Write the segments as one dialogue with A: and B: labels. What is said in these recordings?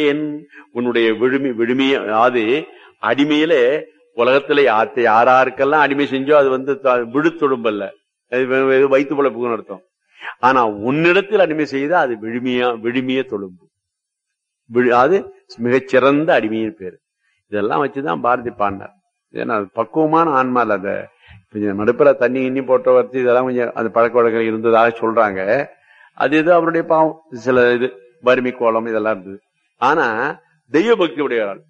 A: ஏன் உன்னுடைய விழுமி விழுமிய அதாவது அடிமையில உலகத்துல யாத்த யாராருக்கெல்லாம் அடிமை செஞ்சோ அது வந்து த- விழுத்தொடும்பல்ல அது வெ- வெ- வயிற்று பழப்புக்குன்னு அர்த்தம் ஆனா உன்னிடத்தில் அடிமை செய்தா அது விழுமியா விழுமிய தொழும்பு விழு- அது மிகச்சிறந்த அடிமையின் பேரு இதெல்லாம் வச்சுதான் பாரதி பாடினார் ஏன்னா அது பக்குவமான ஆன்மால அந்த கொஞ்சம் நடுப்புற தண்ணி இன்னி போட்ட வச்சு இதெல்லாம் கொஞ்சம் அந்த பழக்க வழக்கம் இருந்ததாக சொல்றாங்க அது இது அவருடைய பாவம் சில இது வறுமை கோலம் இதெல்லாம் இருந்தது ஆனா தெய்வ பக்தி உடையவரால்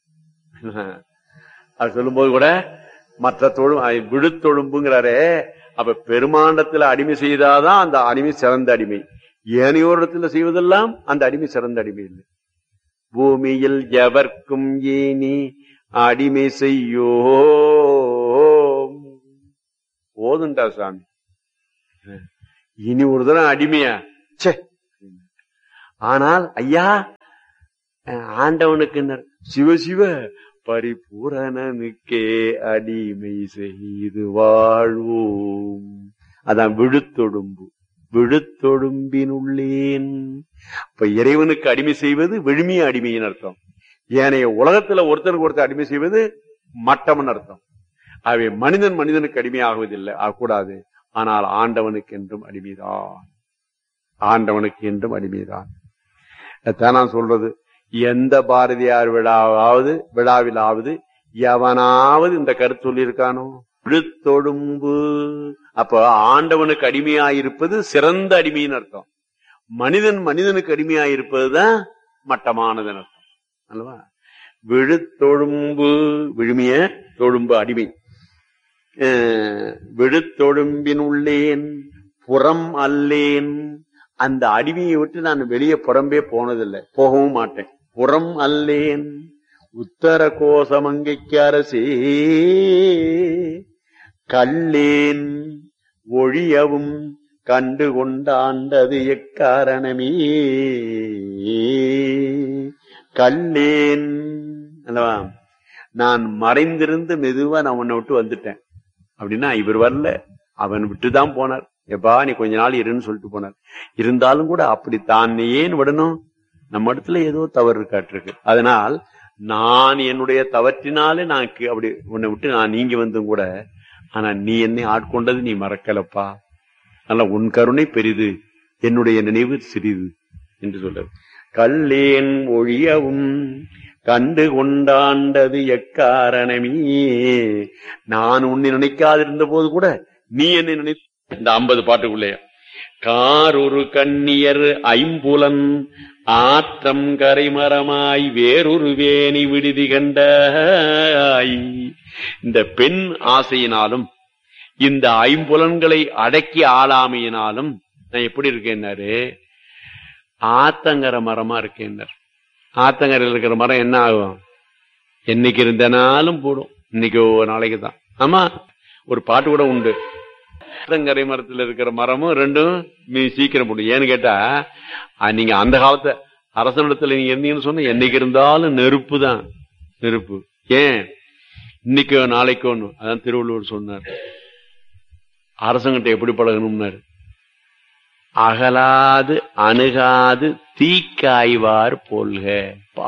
A: அது சொல்லும்போது கூட மற்ற தொழு விழுத்தொழும்புங்கிறாரே அப்ப பெருமாண்டத்துல அடிமை செய்தாதான் அந்த அடிமை சிறந்த அடிமை ஏனையோரிடத்துல செய்வதெல்லாம் அந்த அடிமை சிறந்த அடிமை இல்லை பூமியில் எவர்க்கும் ஏனி அடிமை செய்யோ போதுண்டா சாமி இனி ஒரு தரம் அடிமையா ச்சே ஆனால் ஐயா அஹ், ஆண்டவனுக்கு என்ன? சிவ சிவ பரிபூரணனுக்கே அடிமை செய்து வாழ்வோம் அதான் விழுத்தொடும்பு விழுத்தொடும்பினுள்ளேன் இப்ப இறைவனுக்கு அடிமை செய்வது விழுமிய அடிமையின் அர்த்தம் ஏனைய உலகத்துல ஒருத்தருக்கு ஒருத்தர் அடிமை செய்வது மட்டம்னு அர்த்தம் ஆகவே மனிதன் மனிதனுக்கு அடிமை ஆகுவதில்லை ஆகக்கூடாது ஆனால் ஆண்டவனுக்கு என்றும் அடிமைதான் ஆண்டவனுக்கு என்றும் அடிமைதான் அதான் நான் சொல்றது எந்த பாரதியார் விழாவாவது விழாவிலாவது எவனாவது இந்த கருத்து சொல்லியிருக்கானோ விழுத்தொடும்பு அப்ப ஆண்டவனுக்கு அடிமையாயிருப்பது சிறந்த அடிமைன்னு அர்த்தம் மனிதன் மனிதனுக்கு அடிமையாயிருப்பதுதான் மட்டமானதுன்னு அர்த்தம் அல்லவா விழுத்தொழும்பு விழுமிய தொழும்பு அடிமை அஹ், விழுத்தொழும்பினுள்ளேன் புறம் அல்லேன் அந்த அடிமையை விட்டு நான் வெளியே புறம்பே போனதில்லை போகவும் மாட்டேன் புறம் அல்லேன் உத்தர கோசமங்கைக்கு அரசே கல்லேன் ஒழியவும் கண்டு கொண்டாண்டது எக்காரணமே கல்லேன் அல்லவா நான் மறைந்திருந்து மெதுவா நான் உன்னை விட்டு வந்துட்டேன் அப்படின்னா இவர் வரல அவன் விட்டுதான் போனார் எப்பா நீ கொஞ்ச நாள் இருன்னு சொல்லிட்டு போனார் இருந்தாலும் கூட அப்படி தான் ஏன் விடணும் நம்ம இடத்துல ஏதோ தவறு இருக்காட்டிருக்கு அதனால் நான் என்னுடைய தவற்றினாலே நான் கி- அப்படி உன்னை விட்டு நான் நீங்கி வந்தும் கூட ஆனா நீ என்னை ஆட்கொண்டது நீ மறக்கலப்பா அதனால உன் கருணை பெரிது என்னுடைய நினைவு சிறிது என்று சொல்றார் கல்லேன் ஒழியவும் கண்டு கொண்டாண்டது எக்காரணமே நான் உன்னை நினைக்காதிருந்த போது கூட நீ என்னை நினை இந்த ஐம்பது பாட்டுக்குள்ளே கார் ஒரு கண்ணியர் ஐம்புலன் ஆற்றம் கரைமரமாய் வேறொரு வேணி விடுதி கண்டாய் இந்த பெண் ஆசையினாலும் இந்த ஐம்புலன்களை அடக்கி ஆளாமையினாலும் நான் எப்படி இருக்கேன்னாரு ஆத்தங்கர மரமா இருக்கேன்னார் ஆத்தங்கரையில் இருக்கிற மரம் என்ன ஆகும் என்னைக்கு இருந்தனாலும் போடும் இன்னைக்கோ நாளைக்கு தான் ஆமா ஒரு பாட்டு கூட உண்டு ஆத்தங்கரை மரத்துல இருக்கிற மரமும் ரெண்டும் நீ சீக்கிரம் போடும் ஏன்னு கேட்டா அஹ், நீங்க அந்த காலத்து அரசனிடத்துல நீங்க இருந்தீங்கன்னு சொன்னா என்னைக்கு இருந்தாலும் நெருப்பு தான் நெருப்பு ஏன் இன்னைக்கோ நாளைக்கோன்னு அதான் திருவள்ளுவர் சொன்னார் அரசங்கிட்ட எப்படி பழகணும்னாரு அகலாது அணுகாது தீக்காய்வார் போல்க பா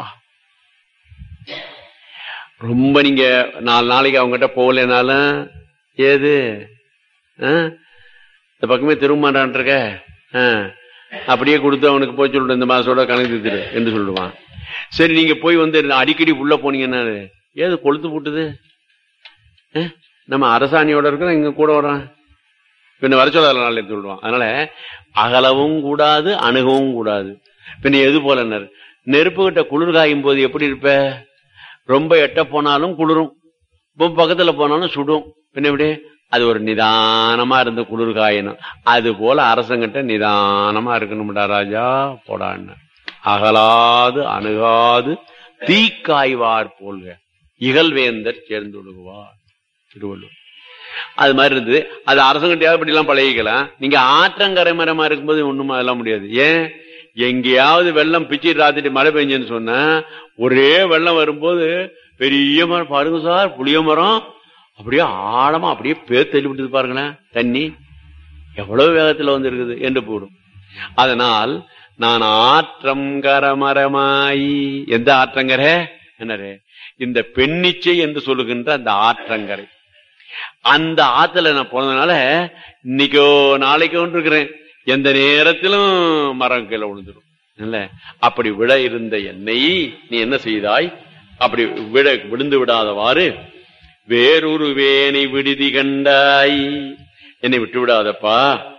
A: ரொம்ப நீங்க நாலு நாளைக்கு அவங்ககிட்ட போகலனாலும் ஏது ஆ? இந்த பக்கமே திரும்ப இருக்க ஆ. அப்படியே கொடுத்து அவனுக்கு போய் சொல்லிட்டு இந்த மாசத்தோட கணக்கு திரு என்று சொல்லுவான் சரி நீங்க போய் வந்து அடிக்கடி உள்ள போனீங்கன்னா ஏது கொளுத்து போட்டுது ஆ? நம்ம அரசாணியோட இருக்கிறோம் இங்க கூட வரோம் பின்ன வர சொல்லாத நாள் எடுத்து சொல்லுவான் அதனால அகலவும் கூடாது அணுகவும் கூடாது பின்ன எது போலனர் நெருப்பு கிட்ட குளிர் காயும் போது எப்படி இருப்ப ரொம்ப எட்ட போனாலும் குளிரும் ரொம்ப பக்கத்துல போனாலும் சுடும் பின்ன எப்படி அது ஒரு நிதானமா இருந்து குளிர் காயணும் அது போல அரசங்கிட்ட நிதானமா இருக்கணும்டா ராஜா போடான்னு அகலாது அணுகாது தீக்காய்வார் போல்க இகழ்வேந்தர் சேர்ந்து ஒழுகுவார் திருவள்ளுவர் அது மாதிரி இருந்தது அது அரசங்கிட்டையாவது இப்படி எல்லாம் பழகிக்கலாம் நீங்க ஆற்றங்கரை மரமா இருக்கும்போது ஒண்ணும் அதெல்லாம் முடியாது ஏன் எங்கேயாவது வெள்ளம் பிச்சு ராத்திரி மழை பெஞ்சுன்னு சொன்னா ஒரே வெள்ளம் வரும்போது பெரிய மரம் பாருங்க சார் புளிய மரம் அப்படியே ஆழமா அப்படியே பேர் தள்ளி விட்டது பாருங்களேன் தண்ணி எவ்வளவு வேகத்துல வந்து இருக்குது என்று போடும் அதனால் நான் ஆற்றம் கரமரமாய் எந்த ஆற்றங்கரை என்னரு இந்த பெண்ணிச்சை என்று சொல்லுகின்ற அந்த ஆற்றங்கரை அந்த ஆத்துல நான் போனதுனால இன்னைக்கோ நாளைக்கோ இருக்கிறேன் எந்த நேரத்திலும் மரம் கீழே விழுந்துடும் இல்ல அப்படி விட இருந்த என்னை நீ என்ன செய்தாய் அப்படி விட விழுந்து விடாதவாறு வேறொரு வேனை விடுதி கண்டாய் என்னை விட்டு விடாதப்பா